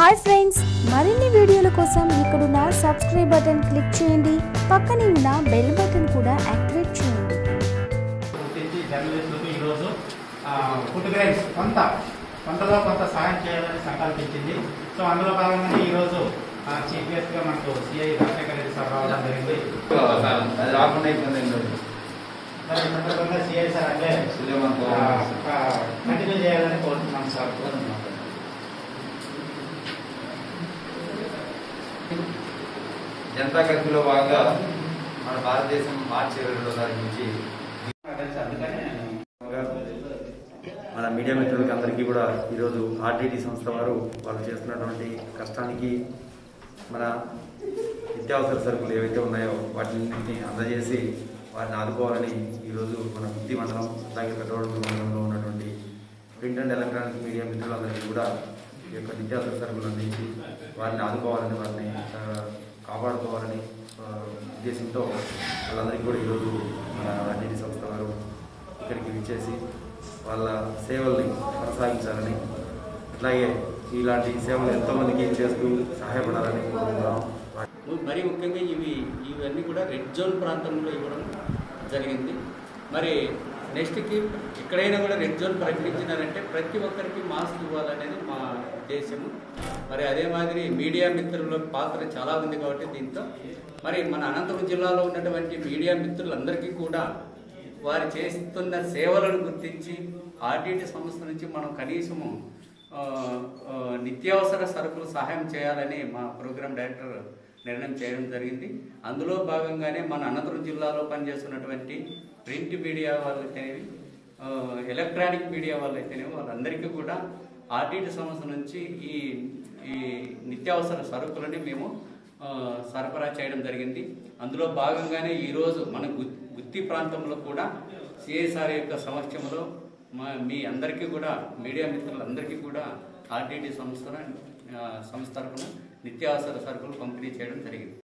hi friends మరిన్ని వీడియోల కోసం ఇక్కడున్న సబ్స్క్రైబ్ బటన్ క్లిక్ చేయండి పక్కనే ఉన్న బెల్ బటన్ కూడా యాక్టివేట్ చేయండి గుర్తించి జర్నలిస్టులకు ఈరోజు ఆ, ఫుడ్ గ్రైన్స్ కొంత కొంతలో కొంత సహాయం చేయాలని సంకల్పించింది సో అందులో భాగంగా ఈరోజు ఆ, చీఫ్ గెస్ట్గా మనకు సిఐ రాజశేఖర రెడ్డి సార్ రావడం జరిగింది అది రాకుండా ఇబ్బంది ఏం లేదు మరి ఈ సందర్భంగా సిఐ సార్ అంటే సులేమాన్ ఆ, ఆ, కంటిన్యూ చేయాలని కోరుతున్నాం సార్ జనతా కర్ఫ్యూలో భాగంగా మన భారతదేశం మార్చి ఇరవై రెండో తారీఖు నుంచి తెలుసు అందుకనే మన మీడియా మిత్రులకి అందరికీ కూడా ఈరోజు ఆర్టీటీ సంస్థ వారు వాళ్ళు చేస్తున్నటువంటి కష్టానికి మన నిత్యావసర సరుకులు ఏవైతే ఉన్నాయో వాటిని అందజేసి వాటిని ఆదుకోవాలని ఈరోజు మన వృత్తి మండలం అలాగే పెద్దవాడు మండలంలో ఉన్నటువంటి ప్రింట్ అండ్ ఎలక్ట్రానిక్ మీడియా మిత్రులందరికీ కూడా ఈ యొక్క నిత్యావసర సరుకులు అందించి వారిని ఆదుకోవాలని వారిని ఆ, కాపాడుకోవాలని ఆ, ఉద్దేశంతో వాళ్ళందరికీ కూడా ఈరోజు మన ఆర్టీటీ సంస్థ వారు ఇక్కడికి విచ్చేసి వాళ్ళ సేవల్ని కొనసాగించాలని అట్లాగే ఇలాంటి సేవలు ఎంతోమందికి చేస్తూ సహాయపడాలని కోరుకుంటున్నాం మరి ముఖ్యంగా ఇవి ఇవన్నీ కూడా రెడ్ జోన్ ప్రాంతంలో ఇవ్వడం జరిగింది మరి నెక్స్ట్కి ఎక్కడైనా కూడా రెడ్ జోన్ ప్రకటించినారంటే ప్రతి ఒక్కరికి మాస్క్ ఇవ్వాలనేది మా ఉద్దేశము మరి అదే మాదిరి మీడియా మిత్రుల పాత్ర చాలా ఉంది కాబట్టి దీంతో మరి మన అనంతపురం జిల్లాలో ఉన్నటువంటి మీడియా మిత్రులందరికీ కూడా వారు చేస్తున్న సేవలను గుర్తించి ఆర్టీటీ సంస్థ నుంచి మనం కనీసము ఆ, ఆ, నిత్యావసర సరుకులు సహాయం చేయాలని మా ప్రోగ్రామ్ డైరెక్టర్ నిర్ణయం చేయడం జరిగింది అందులో భాగంగానే మన అనంతపురం జిల్లాలో పనిచేస్తున్నటువంటి ప్రింట్ మీడియా వాళ్ళైతేనేవి ఆ, ఎలక్ట్రానిక్ మీడియా వాళ్ళైతేనేవి వాళ్ళందరికీ కూడా ఆర్టీటీ సంస్థ నుంచి ఈ ఈ నిత్యావసర సరుకులని మేము ఆ, సరఫరా చేయడం జరిగింది అందులో భాగంగానే ఈరోజు మన గు- గుత్తి ప్రాంతంలో కూడా సిఎస్ఆర్ యొక్క సమక్షంలో మా మీ అందరికీ కూడా మీడియా మిత్రులందరికీ కూడా ఆర్టీటీ సంస్థ ఆ, సంస్థ తరఫున నిత్యావసర సరుకులు పంపిణీ చేయడం జరిగింది